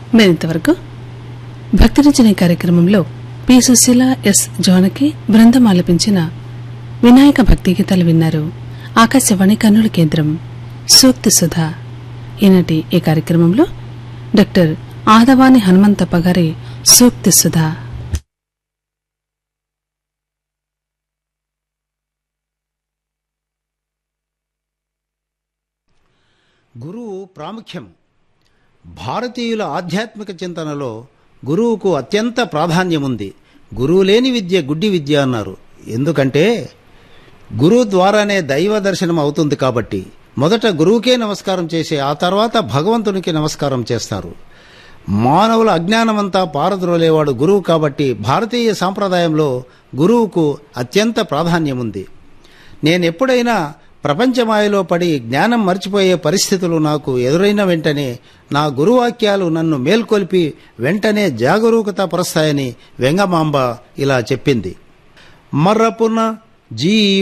మరింతవరకు భక్తిరంజని కార్యక్రమంలో P Susheela yes Janaki బృందం ఆలపించిన వినాయక భక్తి గీతాలు విన్నారు ఆకాశవాణి కర్నూలు కేంద్రం సూక్తి సుధా ఈనాటి ఈ కార్యక్రమంలో డాక్టర్ ఆదవాని హనుమంతప్ప గారి సూక్తి సుధా గురువు ప్రాముఖ్యం భారతీయుల ఆధ్యాత్మిక చింతనలో గురువుకు అత్యంత ప్రాధాన్యముంది గురువు లేని విద్య గుడ్డి విద్య అన్నారు ఎందుకంటే గురువు ద్వారానే దైవ దర్శనం అవుతుంది కాబట్టి మొదట గురువుకే నమస్కారం చేసి ఆ తర్వాత భగవంతునికి నమస్కారం చేస్తారు మానవుల అజ్ఞానమంతా పారద్రోలేవాడు గురువు కాబట్టి భారతీయ సాంప్రదాయంలో గురువుకు అత్యంత ప్రాధాన్యముంది నేనెప్పుడైనా ప్రపంచమాయలో పడి జ్ఞానం మర్చిపోయే పరిస్థితులు నాకు ఎదురైన వెంటనే నా గురువాక్యాలు నన్ను మేల్కొల్పి వెంటనే జాగరూకత పరుస్తాయని వెంగమాంబ ఇలా చెప్పింది మర్రపున జీ